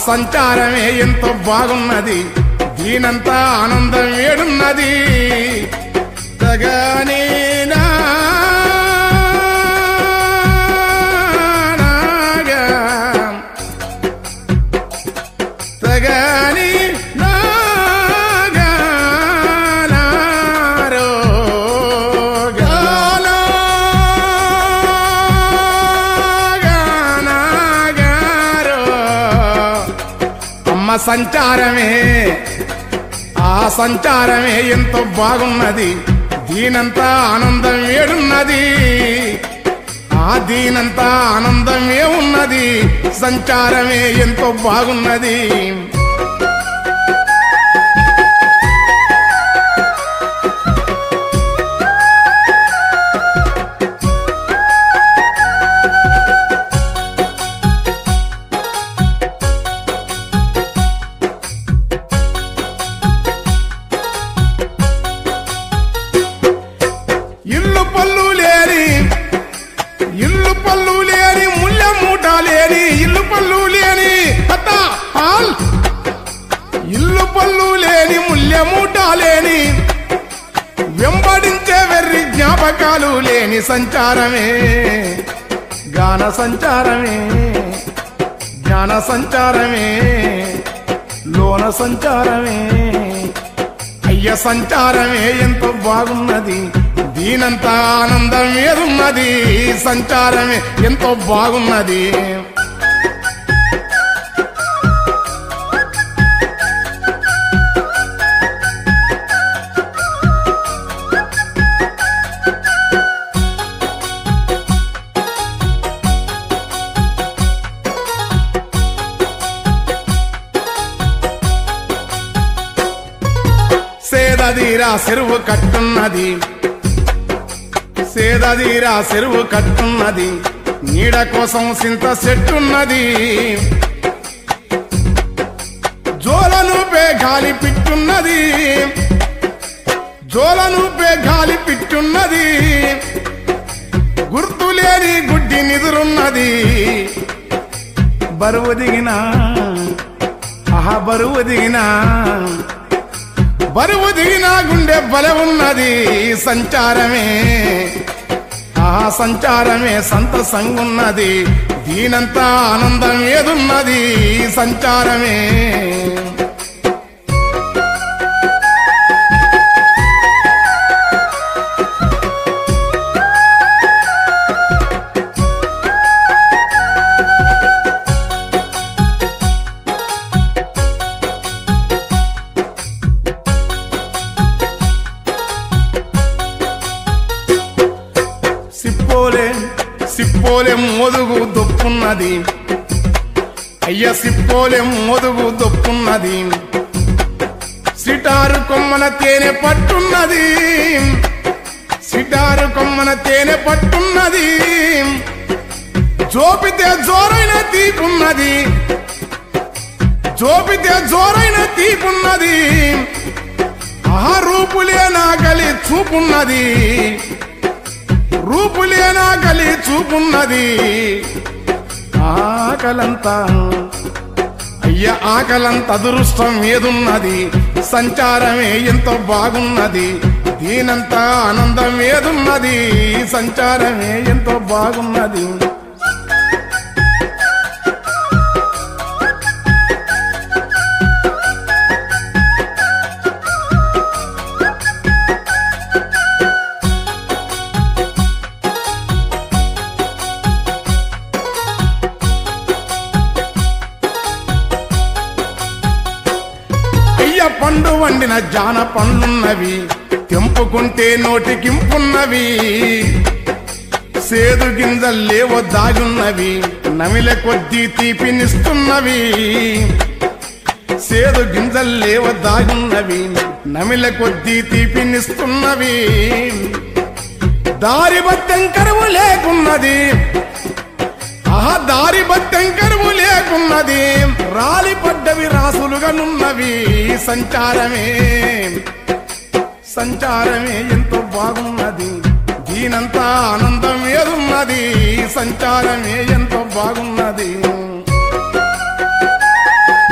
సంచారమే ఎంతో బాగున్నది దీనంతా ఆనందం ఏడున్నది తగని తగని అమ్మ సంచారమే ఆ సంచారమే ఎంతో బాగున్నది దీనంతా ఆనందం ఏడున్నది ఆ దీనంతా ఆనందమే ఉన్నది సంచారమే ఎంతో బాగున్నది ఇల్లు పళ్ళు లేని ఇల్లు పళ్ళు లేని ముళ్ళ మూట లేని ఇల్లు పళ్ళు లేని అత్త హాల్ ఇల్లు పళ్ళు లేని ముళ్ళ మూట లేని వెంబడించే వెర్రి జ్ఞాపకాలు లేని సంచారమే గాన సంచారమే జ్ఞాన సంచారమే లోన సంచారమే అయ్య సంచారమే ఎంతో బాగున్నది దీనంతా ఆనందం ఏదున్నది సంచారమే ఎంతో బాగున్నది సేదదీరా చెరువు కట్టున్నది సేదదీరా చెరువు కట్టున్నది నీడ కోసం సింత చెట్టున్నది జోలను పే గాలి పిట్టున్నది జోలను పే గాలి పిట్టున్నది గుర్తులేని గుడ్డి నిదురున్నది బరువు దిగినా ఆహా బరువు దిగినా బరువు దిగినా గుండె బల ఉన్నది సంచారమే ఆ సంచారమే సంతసంగున్నది దీనంతా ఆనందం ఏదున్నది సంచారమే సిప్పోలే సిప్పోలే మోదుగు దొప్పున్నది అయ్య సిప్పోలే మోదుగు దొప్పున్నది సిటారు కొమ్మన తేనె పట్టున్నది సిటారు కొమ్మన తేనె పట్టున్నది జోపితే జోరైన తీపున్నది జోపితే జోరైన తీపున్నది ఆ రూపులే నా గలి చూపున్నది రూపులేనా గలి చూపున్నది ఆకలంతా అయ్య ఆకలంత అదృష్టం ఏదున్నది సంచారమే ఎంతో బాగున్నది దీనంతా ఆనందం ఏదున్నది సంచారమే ఎంతో బాగున్నది అయ్య పండు వండిన జాన పండ్లున్నవి తెంపుకుంటే నోటికింపున్నవి సేదు గింజల్లేవో దాగున్నవి నమిల కొద్దీ తీపినిస్తున్నవి సేదు గింజల్లేవో దాగున్నవి నమిల కొద్దీ తీపినిస్తున్నవి దారి బద్దెం కరువు లేకున్నది ఆహా దారి బద్దెం కరువు లేకున్నది రాలి పడ్డవి రాసులుగా నున్నవి సంచారమే సంచారమే ఎంతో బాగున్నది దీనంతా ఆనందం ఏదున్నది సంచారమే ఎంతో బాగున్నది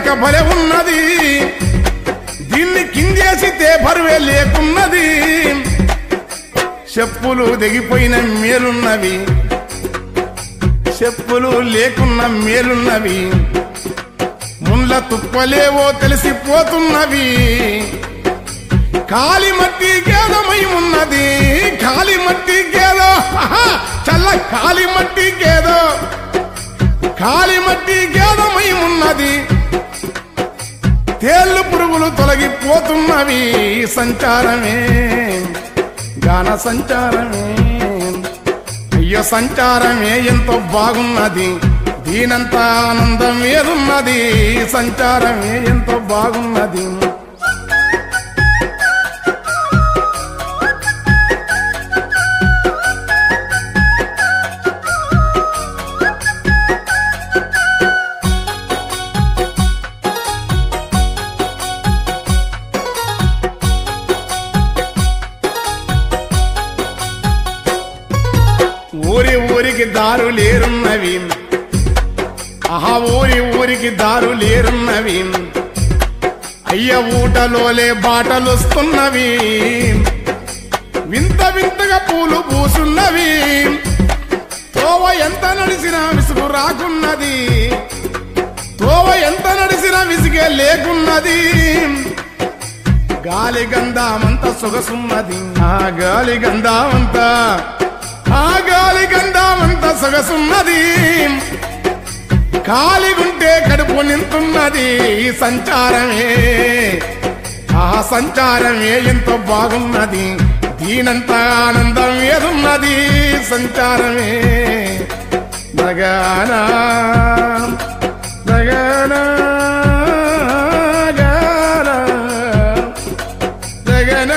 నడక భలే ఉన్నది దీన్ని కిందేసితే బరువే లేకున్నది చెప్పులు దిగిపోయిన మేలున్నవి చెప్పులు లేకున్న మేలున్నవి ముండ్ల తుప్పలేవో తెలిసిపోతున్నవి కాలి మట్టి గేదమై ఉన్నది కాలి మట్టి గేదో ఆహా! చల్ల కాలి మట్టి గేదో కాలి మట్టి గేదమై ఉన్నది తేళ్లు పురుగులు తొలగిపోతున్నవి సంచారమే గాన సంచారమే అయ్యో సంచారమే ఎంతో బాగున్నది దీనంత ఆనందం ఏదున్నది సంచారమే ఎంతో బాగున్నది ఊరి ఊరికి దారు లేరున్నవి ఆహా ఊరి ఊరికి దారు లేరున్నవి అయ్య ఊటలోలే బాటలొస్తున్నవి వింత వింతగా పూలు పూసున్నవి తోవ ఎంత నడిచినా విసుగు రాకున్నది తోవ ఎంత నడిచినా విసిగే లేకున్నది గాలి గంధామంత సొగసున్నది ఆ గాలి గంధామంత ఆ గాలి గంధామంత సొగసున్నది కాలిగుంటే కడుపు నింతున్నది ఈ సంచారమే ఆ సంచారమే ఎంతో బాగున్నది దీనంత ఆనందం ఏదున్నది సంచారమే నగానా నగానా గానా జగనా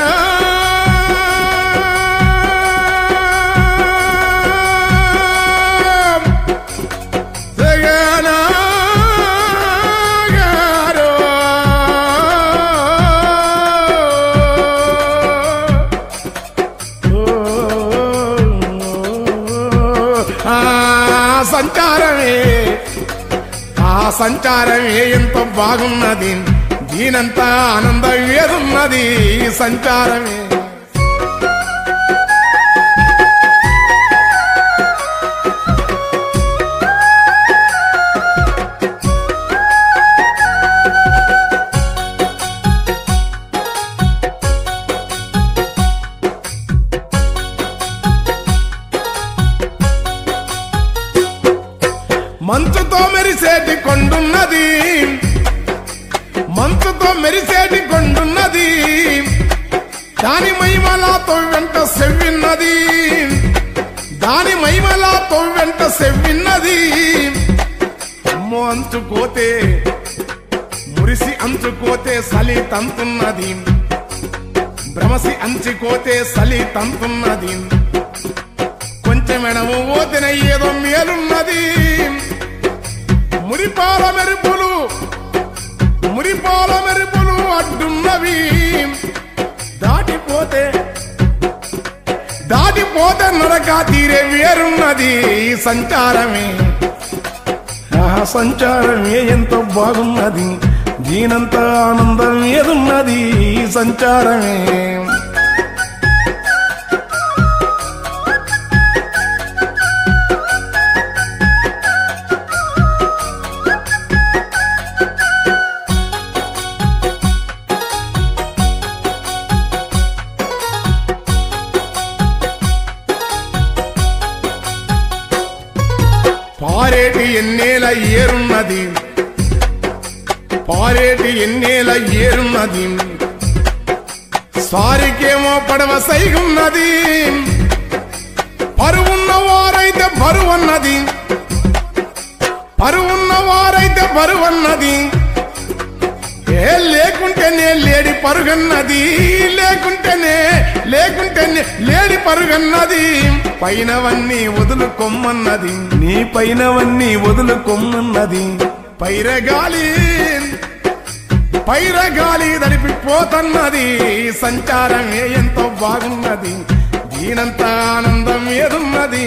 జగనా గారో. ఆ సంచారమే ఆ సంచారమే ఎంతో బాగున్నది దీనంత ఆనందం ఏదున్నది ఈ సంచారమే మంచుతో మెరిసేటి కొండున్నది మంచుతో మెరిసేటి కొండున్నది దాని మహిమలాతో వెంట సెవ్విన్నది దాని మహిమలాతో వెంట సెవ్విన్నది అమ్మో అంచుకోతే మురిసి అంచుకోతే సలి తంతున్నది భ్రమసి అంచుకోతే సలి తంతున్నది కొంచెం ఎడము ఓతిన ఏదో మేలున్నది మురిపాల మెరుపులు మురిపాల మెరుపులు అడ్డున్నవి దాటిపోతే దాటిపోతే నరక తీరే వేరున్నది ఈ సంచారమే ఆ సంచారమే ఎంతో బాగున్నది దీనంత ఆనందం ఏదున్నది ఈ సంచారమే పారేటి ఎన్నేల ఏరున్నది పారేటి ఎన్నేల ఏరున్నది సారికేమో పడవ సైగున్నది పరువున్న వారైతే బరువన్నది పరువున్న వారైతే బరువన్నది ఏ లేకుంటేనే లేడి పరుగన్నది లేకుంటేనే లేకుంటేనే లేడి పరుగన్నది పైనవన్నీ వదులు కొమ్మన్నది నీ పైనవన్నీ వదులు కొమ్మన్నది పైరగాలి పైరగాలి దడిపిపోతన్నది సంచారమే ఎంతో బాగున్నది దీనంత ఆనందం ఏదున్నది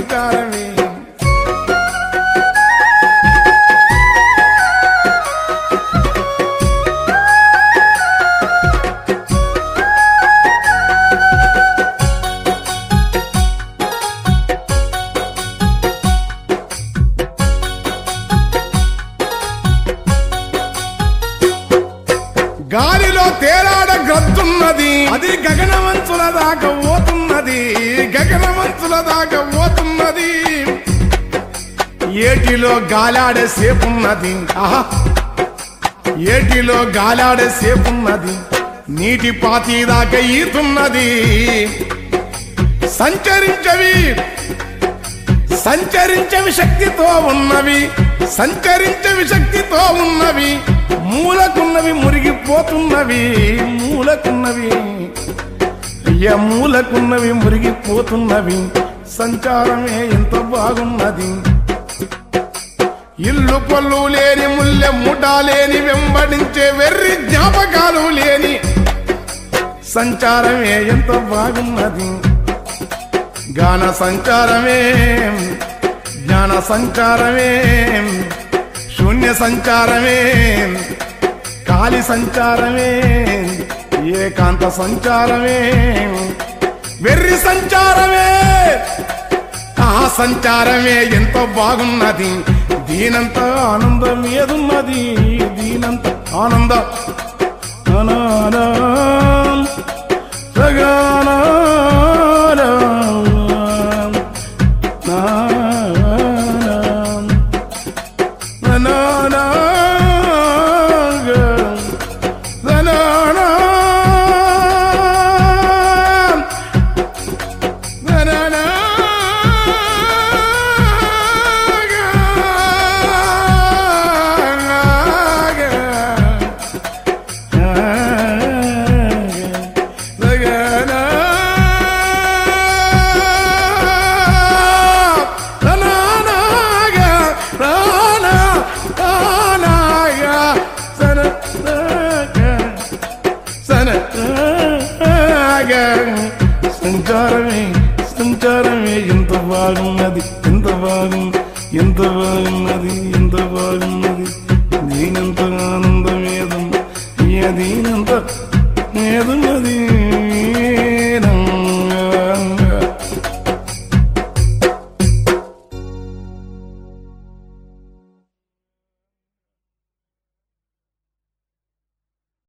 సంచారమే అది గగనమంచుల దాకా పోతున్నది గగనమంచుల దాకా పోతున్నది ఏటిలో గాలాడే సేపున్నది ఆహా ఏటిలో గాలాడే సేపున్నది నీటి పాతి దాకా ఈతున్నది సంచరించవి సంచరించవి శక్తితో ఉన్నవి సంచరించవి శక్తితో ఉన్నవి మూలకున్నవి మురిగిపోతున్నవి మూలకున్నవి అయ్యా మూలకున్నవి మురిగిపోతున్నవి సంచారమే ఎంత బాగున్నది ఇల్లు పొల్లు లేని ముల్లె ముఠ లేని వెంబడించే వెర్రి జ్ఞాపకాలు లేని సంచారమే ఎంత బాగున్నది గాన సంచారమే జ్ఞాన సంచారమే శూన్య సంచారమే కాలి సంచారమే ఏకాంత సంచారమే వెర్రి సంచారమే ఆ సంచారమే ఎంతో బాగున్నది దీనంత ఆనందం ఏదున్నది దీనంత ఆనంద అనానం, సగానానం, నానం, ననానాగం, ననానాం, సంచారమే సంచారమే ఎంత బాగున్నది ఎంత బాగుంది ఎంత బాగున్నది